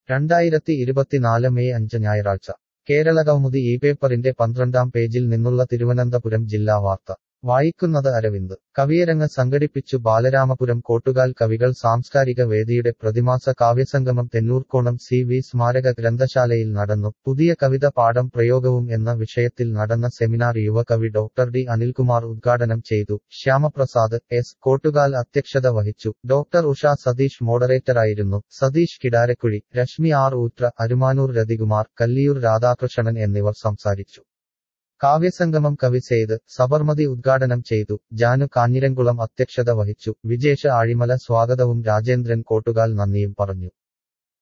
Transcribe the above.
രണ്ടായിരത്തി ഇരുപത്തിനാല് മെയ് അഞ്ച് ഞായറാഴ്ച കേരളകൗമുദി ഈ പേപ്പറിന്റെ പന്ത്രണ്ടാം പേജിൽ നിന്നുള്ള തിരുവനന്തപുരം ജില്ലാ വാർത്ത വായിക്കുന്നത് അരവിന്ദ് കവിയരങ്ങ് സംഘടിപ്പിച്ചു ബാലരാമപുരം കോട്ടുകാൽ കവികൾ സാംസ്കാരിക വേദിയുടെ പ്രതിമാസ കാവ്യസംഗമം തെന്നൂർക്കോണം സി വി സ്മാരക ഗ്രന്ഥശാലയിൽ നടന്നു പുതിയ കവിത പാഠം പ്രയോഗവും എന്ന വിഷയത്തിൽ നടന്ന സെമിനാർ യുവകവി ഡോക്ടർ ഡി അനിൽകുമാർ ഉദ്ഘാടനം ചെയ്തു ശ്യാമപ്രസാദ് എസ് കോട്ടുകാൽ അധ്യക്ഷത വഹിച്ചു ഡോക്ടർ ഉഷ സതീഷ് മോഡറേറ്ററായിരുന്നു സതീഷ് കിടാരക്കുഴി രശ്മി ആർ ഊത്ര അരുമാനൂർ രതികുമാർ കല്ലിയൂർ രാധാകൃഷ്ണൻ എന്നിവർ സംസാരിച്ചു കാവ്യസംഗമം കവി സെയ്ത് സബർമതി ഉദ്ഘാടനം ചെയ്തു ജാനു കാഞ്ഞിരംകുളം അധ്യക്ഷത വഹിച്ചു വിജേഷ ആഴിമല സ്വാഗതവും രാജേന്ദ്രൻ കോട്ടുകാൽ നന്ദിയും പറഞ്ഞു